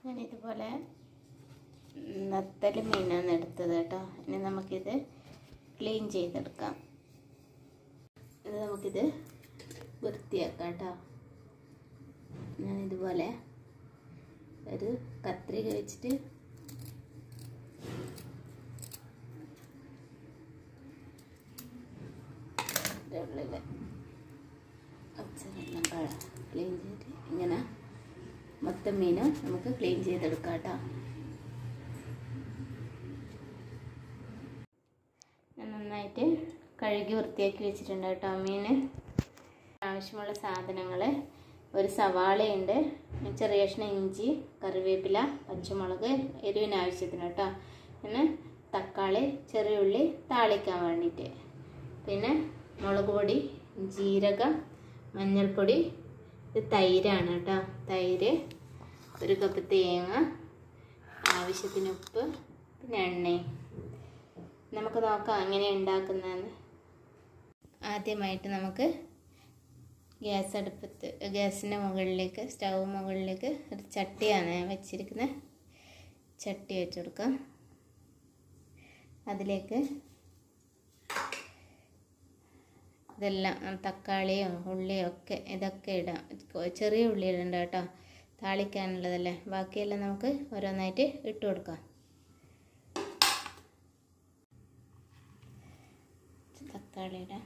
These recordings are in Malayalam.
ഞാൻ ഇതുപോലെ നത്തൽ മീനാണ് എടുത്തത് കേട്ടോ ഇനി നമുക്കിത് ക്ലീൻ ചെയ്തെടുക്കാം ഇത് നമുക്കിത് വൃത്തിയാക്കാം കേട്ടോ ഞാൻ ഇതുപോലെ ഒരു കത്രിക വെച്ചിട്ട് ഇതിൻ്റെ ഉള്ളിൽ അച്ഛനെല്ലാം കഴ ക്ലീൻ ചെയ്ത് ഇങ്ങനെ മൊത്തം മീന് നമുക്ക് ക്ലീൻ ചെയ്തെടുക്കാം കേട്ടോ ഞാൻ നന്നായിട്ട് കഴുകി വൃത്തിയാക്കി വെച്ചിട്ടുണ്ട് കേട്ടോ മീന് ആവശ്യമുള്ള സാധനങ്ങൾ ഒരു സവാളയുണ്ട് ചെറിയ കഷ്ണം ഇഞ്ചി കറിവേപ്പില പച്ചമുളക് എരിവിന് ആവശ്യത്തിന് കേട്ടോ പിന്നെ തക്കാളി ചെറിയ ഉള്ളി താളിക്കാൻ വേണ്ടിയിട്ട് പിന്നെ മുളക് പൊടി ജീരകം മഞ്ഞൾപ്പൊടി ഇത് തൈരാണ് കേട്ടോ തൈര് ഒരു കപ്പ് തേങ്ങ ആവശ്യത്തിന് ഉപ്പ് പിന്നെ എണ്ണയും നമുക്ക് നോക്കാം എങ്ങനെ ഉണ്ടാക്കുന്നതെന്ന് ആദ്യമായിട്ട് നമുക്ക് ഗ്യാസ് അടുപ്പത്ത് ഗ്യാസിൻ്റെ മുകളിലേക്ക് സ്റ്റൗ മുകളിലേക്ക് ഒരു ചട്ടിയാണ് ഞാൻ വെച്ചിരിക്കുന്നത് ചട്ടി വെച്ച് കൊടുക്കാം അതിലേക്ക് ഇതെല്ലാം തക്കാളിയോ ഉള്ളിയോ ഒക്കെ ഇതൊക്കെ ഇടാം ചെറിയ ഉള്ളി ഇടണ്ട കേട്ടോ താളിക്കാനുള്ളതല്ലേ ബാക്കിയെല്ലാം നമുക്ക് ഓരോന്നായിട്ട് ഇട്ട് കൊടുക്കാം തക്കാളി ഇടാം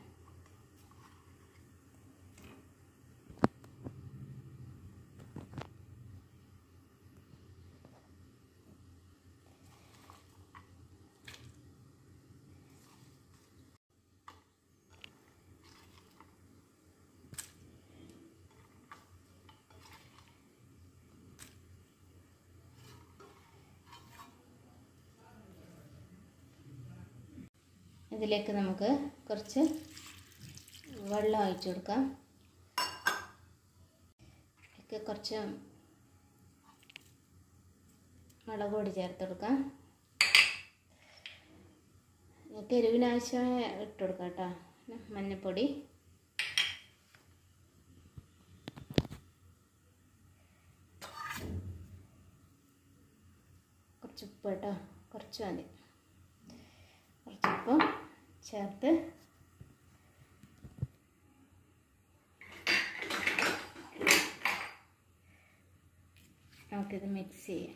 ഇതിലേക്ക് നമുക്ക് കുറച്ച് വെള്ളം ഒഴിച്ചു കൊടുക്കാം ഇതിലേക്ക് കുറച്ച് മുളക് പൊടി ചേർത്ത് കൊടുക്കാം നിങ്ങൾക്ക് എരിവിനാവശ്യമായ ഇട്ട് കൊടുക്കാം കേട്ടോ പിന്നെ മഞ്ഞൾപ്പൊടി കുറച്ച് ഉപ്പ് കേട്ടോ കുറച്ച് മതി കുറച്ചുപ്പം ചേർത്ത് നമുക്കിത് മിക്സ് ചെയ്യാം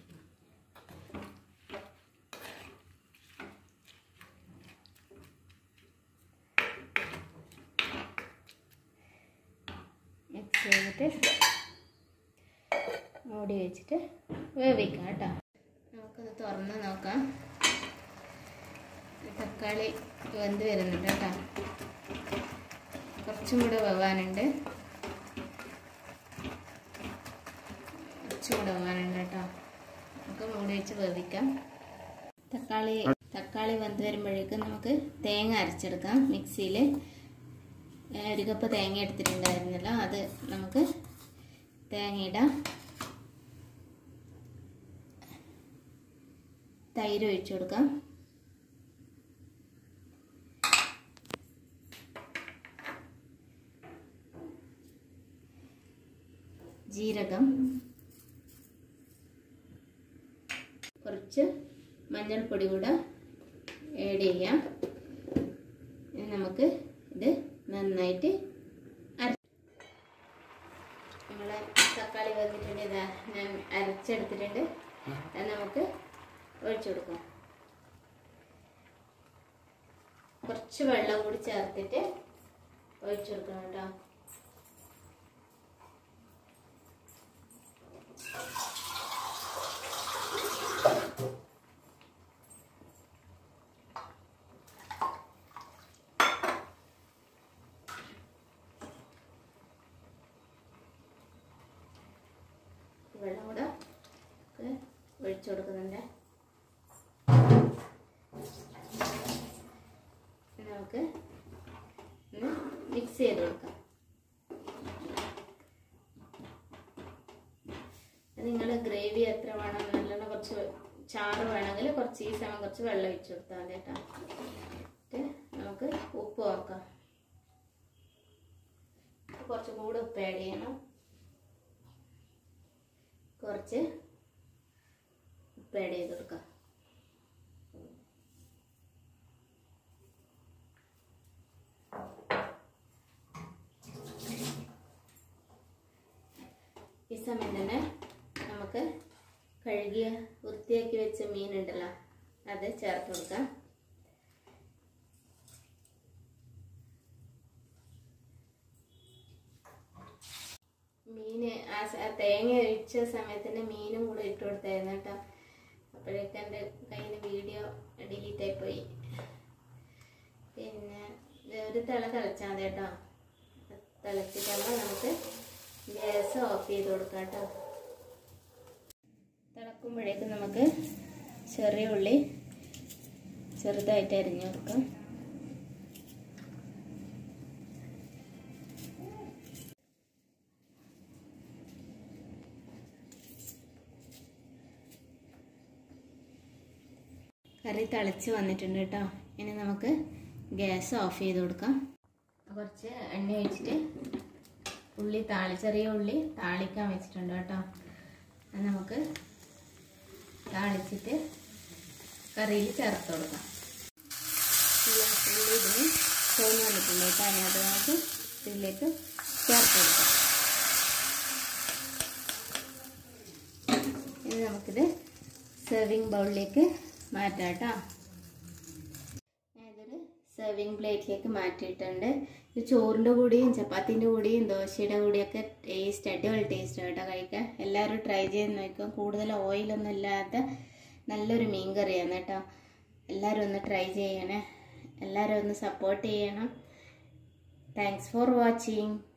മിക്സ് ചെയ്തിട്ട് മൂടി വെച്ചിട്ട് വേവിക്കാം കേട്ടോ നമുക്കത് തുറന്ന് നോക്കാം തക്കാളി വെന്ത് വരുന്നുണ്ട് കേട്ടോ കുറച്ചും കൂടെ വെവാനുണ്ട് കുറച്ചും കൂടെ വെവാനുണ്ട് കേട്ടോ നമുക്ക് മൂടി വെച്ച് വേവിക്കാം തക്കാളി തക്കാളി വെന്ത് വരുമ്പോഴേക്കും നമുക്ക് തേങ്ങ അരച്ചെടുക്കാം മിക്സിയിൽ ഒരു കപ്പ് തേങ്ങ എടുത്തിട്ടുണ്ടായിരുന്നല്ലോ അത് നമുക്ക് തേങ്ങ ഇടാം തൈര് ഒഴിച്ചു കൊടുക്കാം ജീരകം കുറച്ച് മഞ്ഞൾപ്പൊടി കൂടെ ആഡ് ചെയ്യാം ഇനി നമുക്ക് ഇത് നന്നായിട്ട് അര നമ്മളെ തക്കാളി വന്നിട്ടുണ്ട് ഇതാ ഞാൻ അരച്ചെടുത്തിട്ടുണ്ട് അത് നമുക്ക് ഒഴിച്ചു കൊടുക്കാം കുറച്ച് വെള്ളം കൂടി ചേർത്തിട്ട് ഒഴിച്ചു കൊടുക്കണം കേട്ടോ വെള്ളം കൂടെ ഒക്കെ ഒഴിച്ചു കൊടുക്കുന്നുണ്ട് ഇനി നമുക്ക് ഒന്ന് മിക്സ് ചെയ്ത് കൊടുക്കാം നിങ്ങൾ ഗ്രേവി എത്ര വേണം നല്ലോണം കുറച്ച് ചാറ് വേണമെങ്കിൽ കുറച്ച് ഈ സമയം കുറച്ച് വെള്ളം ഒഴിച്ചു കൊടുത്താൽ മതി കേട്ടോ എന്നിട്ട് നമുക്ക് ഉപ്പ് നോക്കാം കുറച്ച് കൂടെ ഉപ്പ് ആഡ് ചെയ്യണം കുറച്ച് ഉപ്പ് ആഡ് ചെയ്ത് കൊടുക്കാം ഈ സമയം തന്നെ നമുക്ക് കഴുകിയ വൃത്തിയാക്കി വെച്ച മീനുണ്ടല്ലോ അത് ചേർത്ത് കൊടുക്കാം മീന് ആ സ- ആ തേങ്ങ ഒഴിച്ച സമയത്തിന് മീനും കൂടെ ഇട്ട് കൊടുത്തായിരുന്നു കേട്ടോ അപ്പോഴേക്കും എൻ്റെ കയ്യിൽ നിന്ന് വീഡിയോ ഡിലീറ്റ് ആയിപ്പോയി പിന്നെ ഇത് ഒരു തിള തിളച്ചാൽ മതി കേട്ടോ തിളച്ചിട്ടുള്ള നമുക്ക് ഗ്യാസ് ഓഫ് ചെയ്ത് കൊടുക്കാം കേട്ടോ തിളക്കുമ്പോഴേക്കും നമുക്ക് ചെറിയ ഉള്ളി ചെറുതായിട്ട് അരിഞ്ഞു കൊടുക്കാം കറി തിളച്ച് വന്നിട്ടുണ്ട് കേട്ടോ ഇനി നമുക്ക് ഗ്യാസ് ഓഫ് ചെയ്ത് കൊടുക്കാം കുറച്ച് എണ്ണ ഒഴിച്ചിട്ട് ഉള്ളി താളി ചെറിയ ഉള്ളി താളിക്കാൻ വെച്ചിട്ടുണ്ട് കേട്ടോ അത് നമുക്ക് താളിച്ചിട്ട് കറിയിൽ ചേർത്ത് കൊടുക്കാം ഉള്ളി ഉള്ളി ഇതിന് തോന്നി വന്നിട്ടുണ്ട് കേട്ടോ ഇനി അത് നമുക്ക് ഇതിലേക്ക് ചേർത്ത് കൊടുക്കാം ഇനി നമുക്കിത് സെർവിങ് ബൗളിലേക്ക് മാറ്റാം കേട്ടോ ഞാനിതൊരു സെർവിങ് പ്ലേറ്റിലേക്ക് മാറ്റിയിട്ടുണ്ട് ഇത് ചോറിൻ്റെ കൂടെയും ചപ്പാത്തിൻ്റെ കൂടെയും ദോശയുടെ കൂടെയൊക്കെ ടേസ്റ്റ് അടിപൊളി ടേസ്റ്റ് കേട്ടോ കഴിക്കാൻ എല്ലാവരും ട്രൈ ചെയ്ത് നോക്കുക കൂടുതൽ ഓയിലൊന്നും ഇല്ലാത്ത നല്ലൊരു മീൻ കറിയാണ് കേട്ടോ എല്ലാവരും ഒന്ന് ട്രൈ ചെയ്യണേ എല്ലാവരും ഒന്ന് സപ്പോർട്ട് ചെയ്യണം താങ്ക്സ് ഫോർ വാച്ചിങ്